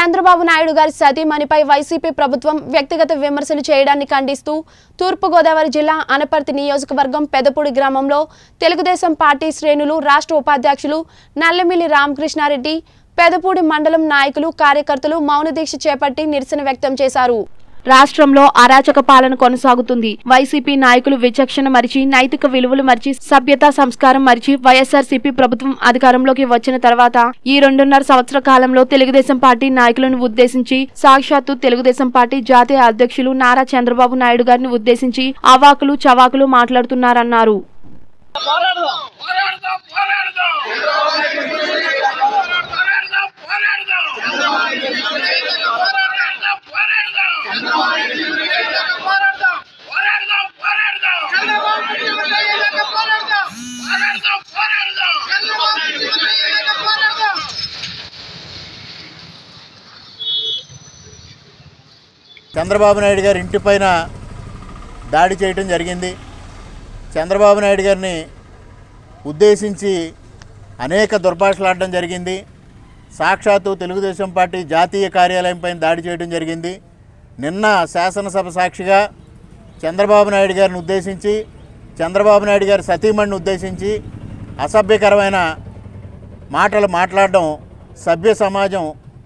చంద్రబాబు నాయుడు గారి సతీమణిపై వైసీపీ ప్రభుత్వం వ్యక్తిగత విమర్శలు చేయడాన్ని ఖండిస్తూ తూర్పుగోదావరి జిల్లా అనపర్తి నియోజకవర్గం పెదపూడి గ్రామంలో తెలుగుదేశం పార్టీ శ్రేణులు రాష్ట్ర ఉపాధ్యక్షులు నల్లమిల్లి రామకృష్ణారెడ్డి పెదపూడి మండలం నాయకులు కార్యకర్తలు మౌన దీక్ష చేపట్టి నిరసన వ్యక్తం చేశారు రాష్ట్రంలో అరాచక పాలన కొనసాగుతుంది వైసీపీ నాయకులు విచక్షణ మరిచి నైతిక విలువలు మరిచి సభ్యతా సంస్కారం మరిచి వైఎస్ఆర్సీపీ ప్రభుత్వం అధికారంలోకి వచ్చిన తర్వాత ఈ రెండున్నర సంవత్సర కాలంలో తెలుగుదేశం పార్టీ నాయకులను ఉద్దేశించి సాక్షాత్తు తెలుగుదేశం పార్టీ జాతీయ అధ్యక్షులు నారా చంద్రబాబు నాయుడు గారిని ఉద్దేశించి అవాకులు చవాకులు మాట్లాడుతున్నారన్నారు పోరాడదాం పోరాడదాం పోరాడదాం పోరాడదాం పోరాడదాం పోరాడదాం పోరాడదాం పోరాడదాం పోరాడదాం పోరాడదాం పోరాడదాం పోరాడదాం చంద్రబాబు నాయుడు గారి ఇంటిపైన దాడి చేయటం జరిగింది చంద్రబాబు నాయుడు గారిని ఉద్దేశించి అనేక దుర్భాషలాడడం జరిగింది సాక్షాత్తు తెలుగుదేశం పార్టీ జాతీయ కార్యాలయం పైన దాడి చేయడం జరిగింది నిన్న శాసనసభ సాక్షిగా చంద్రబాబు నాయుడు గారిని ఉద్దేశించి చంద్రబాబు నాయుడు గారి సతీమణిని ఉద్దేశించి అసభ్యకరమైన మాటలు మాట్లాడడం సభ్య సమాజం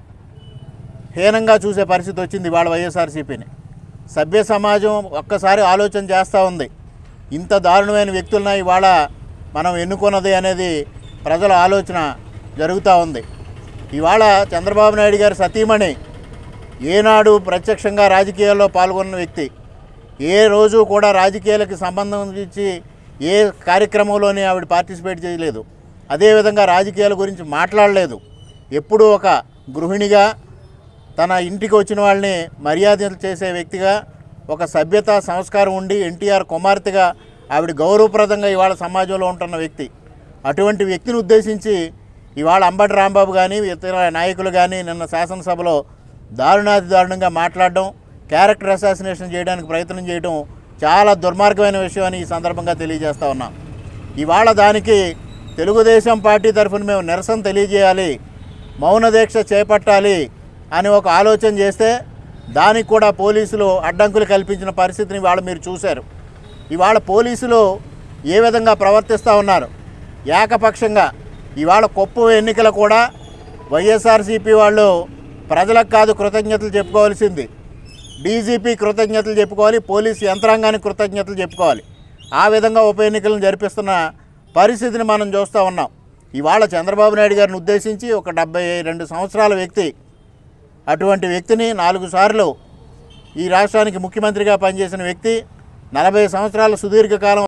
హీనంగా చూసే పరిస్థితి వచ్చింది వాళ్ళ వైఎస్ఆర్సీపీని సభ్య సమాజం ఒక్కసారి ఆలోచన చేస్తూ ఉంది ఇంత దారుణమైన వ్యక్తులన ఇవాళ మనం ఎన్నుకున్నది అనేది ప్రజల ఆలోచన జరుగుతూ ఉంది ఇవాళ చంద్రబాబు నాయుడు గారి సతీమణి ఏనాడు ప్రత్యక్షంగా రాజకీయాల్లో పాల్గొన్న వ్యక్తి ఏ రోజు కూడా రాజకీయాలకు సంబంధించి ఏ కార్యక్రమంలోని ఆవిడ పార్టిసిపేట్ చేయలేదు అదేవిధంగా రాజకీయాల గురించి మాట్లాడలేదు ఎప్పుడూ ఒక గృహిణిగా తన ఇంటికి వచ్చిన వాళ్ళని మర్యాదలు చేసే వ్యక్తిగా ఒక సభ్యత సంస్కారం ఉండి ఎన్టీఆర్ కుమార్తెగా ఆవిడ గౌరవప్రదంగా ఇవాళ సమాజంలో ఉంటున్న వ్యక్తి అటువంటి వ్యక్తిని ఉద్దేశించి ఇవాళ అంబటి రాంబాబు కానీ ఇతర నాయకులు కానీ నిన్న శాసనసభలో దారుణాతి దారుణంగా మాట్లాడడం క్యారెక్టర్ అసాసినేషన్ చేయడానికి ప్రయత్నం చేయడం చాలా దుర్మార్గమైన విషయం అని ఈ సందర్భంగా తెలియజేస్తా ఉన్నాం ఇవాళ దానికి తెలుగుదేశం పార్టీ తరఫున మేము నిరసన తెలియజేయాలి మౌన దీక్ష చేపట్టాలి అని ఒక ఆలోచన చేస్తే దానికి కూడా పోలీసులు అడ్డంకులు కల్పించిన పరిస్థితిని ఇవాళ మీరు చూశారు ఇవాళ పోలీసులు ఏ విధంగా ప్రవర్తిస్తూ ఉన్నారు ఏకపక్షంగా ఇవాళ కుప్పం ఎన్నికలు కూడా వైఎస్ఆర్సీపీ వాళ్ళు ప్రజలకు కాదు కృతజ్ఞతలు చెప్పుకోవాల్సింది డీజీపీ కృతజ్ఞతలు చెప్పుకోవాలి పోలీసు యంత్రాంగానికి కృతజ్ఞతలు చెప్పుకోవాలి ఆ విధంగా ఉప ఎన్నికలను జరిపిస్తున్న పరిస్థితిని మనం చూస్తూ ఉన్నాం ఇవాళ చంద్రబాబు నాయుడు గారిని ఉద్దేశించి ఒక డెబ్బై రెండు సంవత్సరాల వ్యక్తి అటువంటి వ్యక్తిని నాలుగు సార్లు ఈ రాష్ట్రానికి ముఖ్యమంత్రిగా పనిచేసిన వ్యక్తి నలభై సంవత్సరాల సుదీర్ఘకాలం